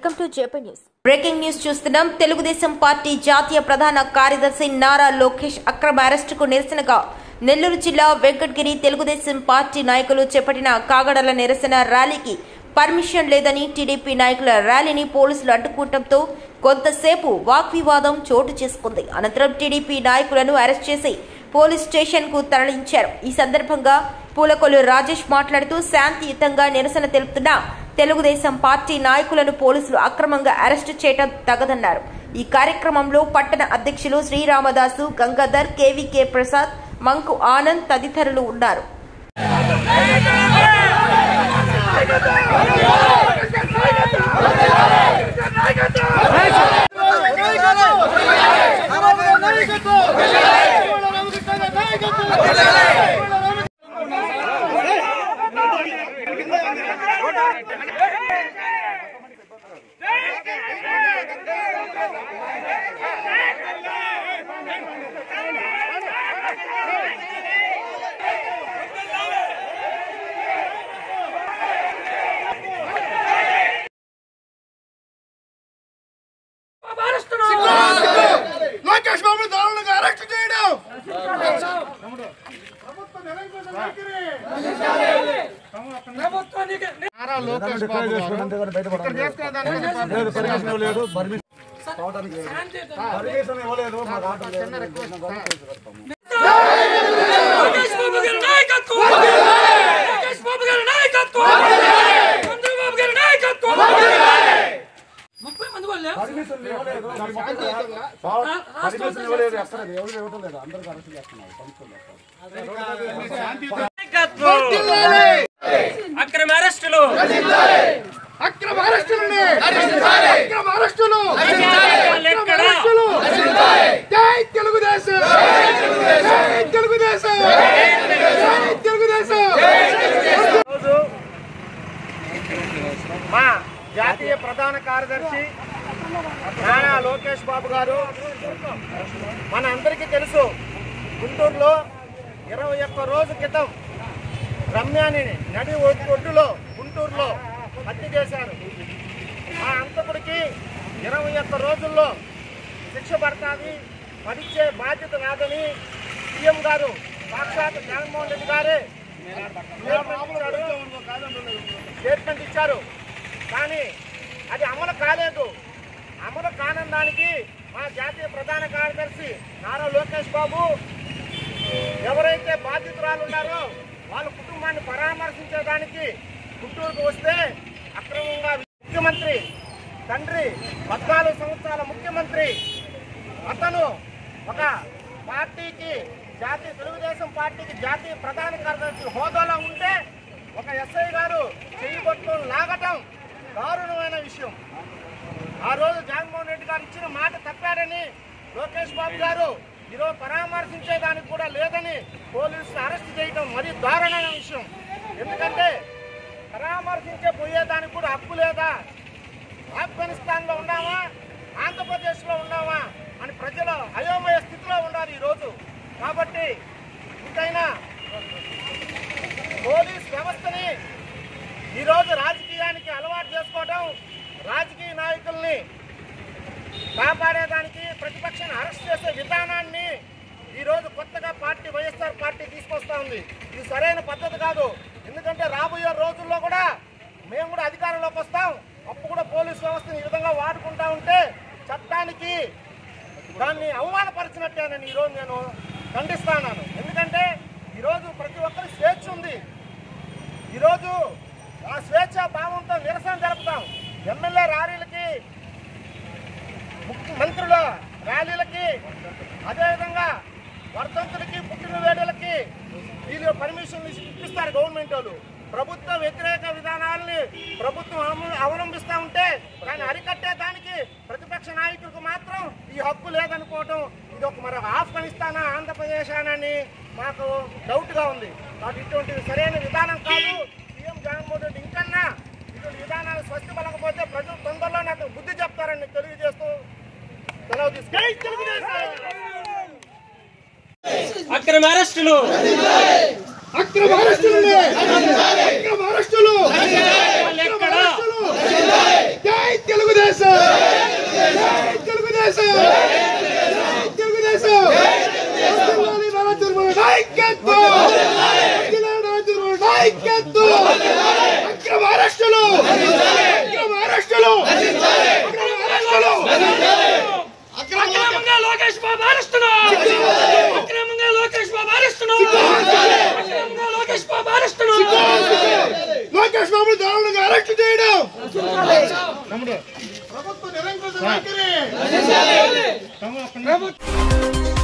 Welcome to JP news breaking news చూస్తున్నాం Telugu Desam party జాతీయ ప్రధాన కార్యదర్శి నారా లోకేష్ అక్రమ అరెస్టుకు నిరసనగా నెల్లూరు జిల్లా వెంకటగిరి తెలుగుదేశం పార్టీ నాయకులు చేపట్టిన కాగడల నిరసన ర్యాలీకి పర్మిషన్ లేదని టీడీపీ నాయకుల ర్యాలీని పోలీసులు అడ్డుకోవడంతో కొంతసేపు వాగ్వివాదం చోటు చేసుకుంది అనంతరం టీడీపీ నాయకులను అరెస్ట్ చేసి పోలీస్ స్టేషన్ కు తరలించారు ఈ సందర్భంగా పూలకొల్లు రాజేష్ మాట్లాడుతూ శాంతియుతంగా నిరసన తెలుపుతున్న తెలుగుదేశం పార్టీ నాయకులను పోలీసులు అక్రమంగా అరెస్టు చేయడం తగదన్నారు ఈ కార్యక్రమంలో పట్టణ అధ్యక్షులు శ్రీరామదాసు గంగాధర్ కేవీకే ప్రసాద్ మంకు ఆనంద్ తదితరులు ఉన్నారు లోకేష్ బాబు దారుణంగా అరెస్ట్ చేయడం ప్రభుత్వ నిరంకుశ వైఖరి. నారా లోకేష్ బాబు గారు ఇక్కడ చేసుకున్న దానికి చిన్న రిక్వెస్ట్ లోకేష్ బాబు గారి నాయకత్వం లోకేష్ బాబు గారి నాయకత్వం చంద్రబాబు గారి నాయకత్వం ముప్పై మంది వాళ్ళు అక్రమ అరెస్టులు అక్రమ అరెస్టులని అక్రమ అరెస్టులు అక్రమ అరెస్టులు జై తెలుగుదేశం జై తెలుగుదేశం జై తెలుగుదేశం రోజు మా జాతీయ ప్రధాన కార్యదర్శి నారా లోకేష్ బాబు గారు మన అందరికీ తెలుసు గుంటూరులో ఇరవై ఒక్క రోజు క్రితం రమ్యాని నడి ఒడ్డు- ఒడ్డులో గుంటూరులో హత్య చేశారు ఆ అంతకుడికి ఇరవై ఒక్క రోజుల్లో శిక్ష పడుతుంది పడిచ్చే బాధ్యత కాదని సీఎం గారు సాక్షాత్ జగన్మోహన్ రెడ్డి గారే స్టేట్మెంట్ ఇచ్చారు కానీ అది అమలు కాలేదు అమలు కానందానికి మా జాతీయ ప్రధాన కార్యదర్శి నారా లోకేష్ బాబు ఎవరైతే బాధితురాలు ఉన్నారో వాళ్ళ కుటుంబాన్ని పరామర్శించడానికి గుంటూరుకు వస్తే అక్రమంగా ముఖ్యమంత్రి తండ్రి పద్నాలుగు సంవత్సరాల ముఖ్యమంత్రి అతను ఒక పార్టీకి జాతీయ తెలుగుదేశం పార్టీకి జాతీయ ప్రధాన కార్యదర్శి హోదాలో ఉంటే ఒక ఎస్ఐ గారు చెయ్యి పట్టుకొని లాగటం దారుణమైన విషయం ఆ రోజు జగన్మోహన్ రెడ్డి గారు ఇచ్చిన మాట తప్పారని లోకేష్ బాబు గారు ఈరోజు పరామర్శించేదానికి కూడా లేదని పోలీసులు అరెస్ట్ చేయడం మరీ దారుణమైన విషయం ఎందుకంటే పరామర్శించే పోయేదానికి కూడా హక్కు లేదా ఆఫ్ఘనిస్తాన్లో ఉన్నామా ఆంధ్రప్రదేశ్లో ఉన్నామా అని ప్రజలు అయోమయ స్థితిలో ఉన్నారు ఈరోజు కాబట్టి ఇంకైనా పోలీస్ వ్యవస్థని ఈరోజు రాజకీయానికి అలవాటు చేసుకోవడం రాజకీయ నాయకుల్ని కాపాడేదానికి ప్రతిపక్షాన్ని అరెస్ట్ చేసే విధానాన్ని ఈరోజు కొత్తగా పార్టీ వైఎస్ఆర్ పార్టీ తీసుకొస్తా ఉంది ఇది సరైన పద్ధతి కాదు ఎందుకంటే రాబోయే రోజుల్లో కూడా మేము కూడా అధికారంలోకి వస్తాం అప్పుడు కూడా పోలీస్ వ్యవస్థను ఈ విధంగా వాడుకుంటా ఉంటే చట్టానికి దాన్ని అవమానపరిచినట్టేనని ఈరోజు నేను ఖండిస్తాను ఎందుకంటే ఈరోజు ప్రతి ఒక్కరి స్వేచ్ఛ ఉంది ఈరోజు ఆ స్వేచ్ఛ భావంతో నిరసన జరుపుతాం ఎమ్మెల్యే ర్యాలీలకి ముఖ్య- మంత్రుల ర్యాలీలకి అదేవిధంగా వర్ధంతులకి పుట్టిన వేడులకి వీళ్ళు పర్మిషన్లు ఇప్పిస్తారు గవర్నమెంట్ వాళ్ళు ప్రభుత్వ వ్యతిరేక విధానాలని ప్రభుత్వం అమ- అవలంబిస్తూ ఉంటే దాన్ని అరికట్టే దానికి ప్రతిపక్ష నాయకులకు మాత్రం ఈ హక్కు లేదనుకోవటం ఇది ఒక మరి ఆఫ్ఘనిస్తానా ఆంధ్రప్రదేశ్ అని మాకు డౌట్గా ఉంది కాబట్టి ఇటువంటి సరైన విధానం కాదు సీఎం జగన్మోహన్ రెడ్డి ఇంకన్నా ఇటువంటి విధానాలు స్వస్తి పలకపోతే ప్రజలు తొందరలో నాకు బుద్ధి చెప్తారని తెలియజేస్తూ సెలవు తీసుకు అక్రమ అరెస్టులు అక్రమ అరెస్టులు అక్రమ అరెస్టులు ఎక్కడ జై తెలుగుదేశం నాయకత్వం అక్రమ అరెస్టులు అక్రమ అరెస్టులు అక్రమ అరెస్టులు అక్రమంగా లోకేష్ బాబు అరెస్టున్నాం అక్రమంగా లోకేష్ బాబు అరెస్టున్నాం అక్రమంగా లోకేష్ బాబు అరెస్టున్నాం లోకేష్ బాబు దారుణంగా అరెస్ట్ చేయడం ప్రభుత్వ నిరంకుశ వైఖరి